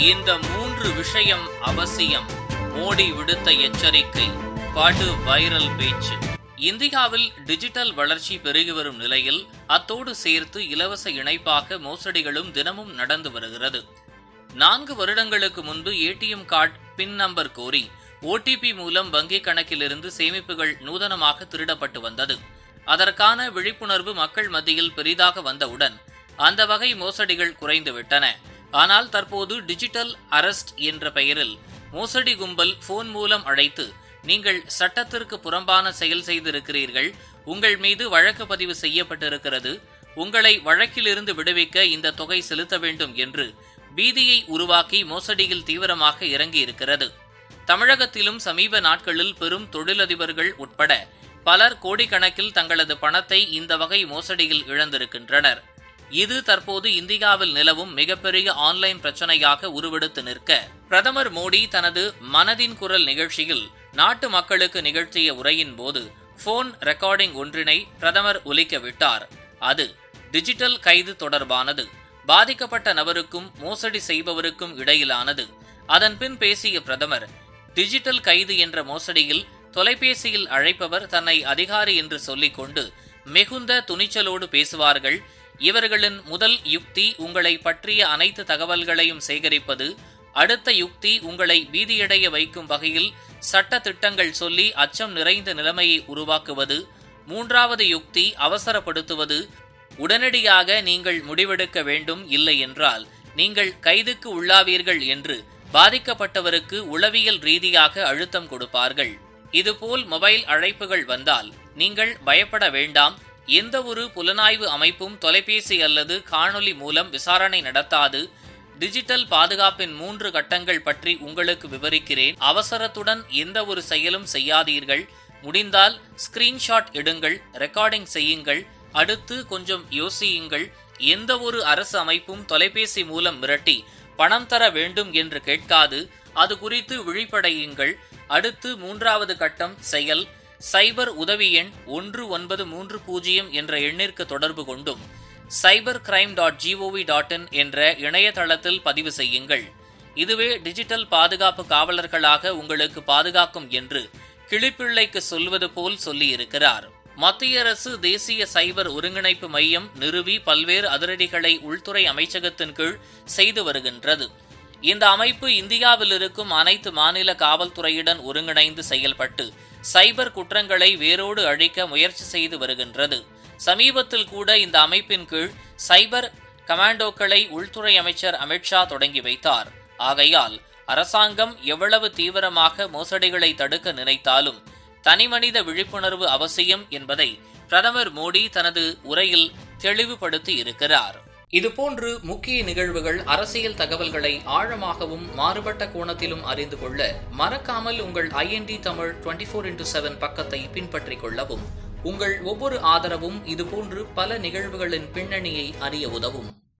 இந்த மூன்று விஷயம் அவசியம் மோடி விடுத்த எச்சரிக்கை படு வைரல் பேச்சு இந்தியாவில் டிஜிட்டல் வளர்ச்சி பெருகி வரும் நிலையில் அத்தோடு சேர்த்து இலவச இணைப்பாக மோசடிகளும் தினமும் நடந்து வருகிறது நான்கு வருடங்களுக்கு முன்பு ஏடிஎம் கார்டு பின் நம்பர் கோரி ஓடிபி மூலம் வங்கிக் கணக்கிலிருந்து சேமிப்புகள் நூதனமாக திருடப்பட்டு வந்தது அதற்கான விழிப்புணர்வு மக்கள் மத்தியில் பெரிதாக வந்தவுடன் அந்த வகை மோசடிகள் குறைந்துவிட்டன ஆனால் தற்போது டிஜிட்டல் அரெஸ்ட் என்ற பெயரில் மோசடி கும்பல் போன் மூலம் அழைத்து நீங்கள் சட்டத்திற்கு புறம்பான செயல் செய்திருக்கிறீர்கள் உங்கள் மீது வழக்கு பதிவு செய்யப்பட்டிருக்கிறது உங்களை வழக்கிலிருந்து விடுவிக்க இந்த தொகை செலுத்த வேண்டும் என்று பீதியை உருவாக்கி மோசடியில் தீவிரமாக இறங்கியிருக்கிறது தமிழகத்திலும் சமீப நாட்களில் பெரும் தொழிலதிபர்கள் உட்பட பலர் கோடிக்கணக்கில் தங்களது பணத்தை இந்த வகை மோசடியில் இழந்திருக்கின்றனர் இது தற்போது இந்தியாவில் நிலவும் மிகப்பெரிய ஆன்லைன் பிரச்சனையாக உருவெடுத்து நிற்க பிரதமர் மோடி தனது மனதின் குரல் நிகழ்ச்சியில் நாட்டு மக்களுக்கு நிகழ்த்திய உரையின் போது போன் ரெக்கார்டிங் ஒன்றினை பிரதமர் ஒலிக்க விட்டார் அது டிஜிட்டல் கைது தொடர்பானது பாதிக்கப்பட்ட நபருக்கும் மோசடி செய்பவருக்கும் இடையிலானது அதன்பின் பேசிய பிரதமர் டிஜிட்டல் கைது என்ற மோசடியில் தொலைபேசியில் அழைப்பவர் தன்னை அதிகாரி என்று சொல்லிக்கொண்டு மிகுந்த துணிச்சலோடு பேசுவார்கள் இவர்களின் முதல் யுக்தி உங்களை பற்றிய அனைத்து தகவல்களையும் சேகரிப்பது அடுத்த யுக்தி உங்களை பீதியடைய வைக்கும் வகையில் சட்ட திட்டங்கள் சொல்லி அச்சம் நிறைந்த நிலைமையை உருவாக்குவது மூன்றாவது யுக்தி அவசரப்படுத்துவது உடனடியாக நீங்கள் முடிவெடுக்க வேண்டும் இல்லை என்றால் நீங்கள் கைதுக்கு உள்ளாவீர்கள் என்று பாதிக்கப்பட்டவருக்கு உளவியல் ரீதியாக அழுத்தம் கொடுப்பார்கள் இதுபோல் மொபைல் அழைப்புகள் வந்தால் நீங்கள் பயப்பட வேண்டாம் எந்த ஒரு புலனாய்வு அமைப்பும் தொலைபேசி அல்லது காணொலி மூலம் விசாரணை நடத்தாது டிஜிட்டல் பாதுகாப்பின் மூன்று கட்டங்கள் பற்றி உங்களுக்கு விவரிக்கிறேன் அவசரத்துடன் எந்த ஒரு செயலும் செய்யாதீர்கள் முடிந்தால் ஸ்கிரீன்ஷாட் எடுங்கள் ரெக்கார்டிங் செய்யுங்கள் அடுத்து கொஞ்சம் யோசியுங்கள் எந்த ஒரு அரசு அமைப்பும் தொலைபேசி மூலம் மிரட்டி பணம் தர வேண்டும் என்று கேட்காது அது குறித்து விழிப்படையுங்கள் அடுத்து மூன்றாவது கட்டம் செயல் சைபர் உதவி எண் ஒன்று ஒன்பது மூன்று பூஜ்ஜியம் என்ற எண்ணிற்கு தொடர்பு கொண்டும் cyber crime dot gov dot in என்ற இணையதளத்தில் பதிவு செய்யுங்கள் இதுவே டிஜிட்டல் பாதுகாப்பு காவலர்களாக உங்களுக்கு பாதுகாக்கும் என்று கிளிப்பிள்ளைக்கு சொல்வது போல் சொல்லியிருக்கிறார் மத்திய அரசு தேசிய சைபர் ஒருங்கிணைப்பு மையம் நிறுவி பல்வேறு அதிரடிகளை உள்துறை அமைச்சகத்தின் கீழ் செய்து வருகின்றது இந்த அமைப்பு இந்தியாவில் இருக்கும் அனைத்து மாநில காவல்துறையுடன் ஒருங்கிணைந்து செயல்பட்டு சைபர் குற்றங்களை வேரோடு அழிக்க முயற்சி செய்து வருகின்றது சமீபத்தில் கூட இந்த அமைப்பின் கீழ் சைபர் கமாண்டோக்களை உள்துறை அமைச்சர் அமித்ஷா தொடங்கி வைத்தார் ஆகையால் அரசாங்கம் எவ்வளவு தீவிரமாக மோசடிகளை தடுக்க நினைத்தாலும் தனிமனித விழிப்புணர்வு அவசியம் என்பதை பிரதமர் மோடி தனது உரையில் தெளிவுபடுத்தி இருக்கிறார் இதுபோன்று முக்கிய நிகழ்வுகள் அரசியல் தகவல்களை ஆழமாகவும் மாறுபட்ட கோணத்திலும் அறிந்து கொள்ள மறக்காமல் உங்கள் IND Tamil twenty four into seven பக்கத்தை பின்பற்றிக் கொள்ளவும் உங்கள் ஒவ்வொரு ஆதரவும் இதுபோன்று பல நிகழ்வுகளின் பின்னணியை அறிய உதவும்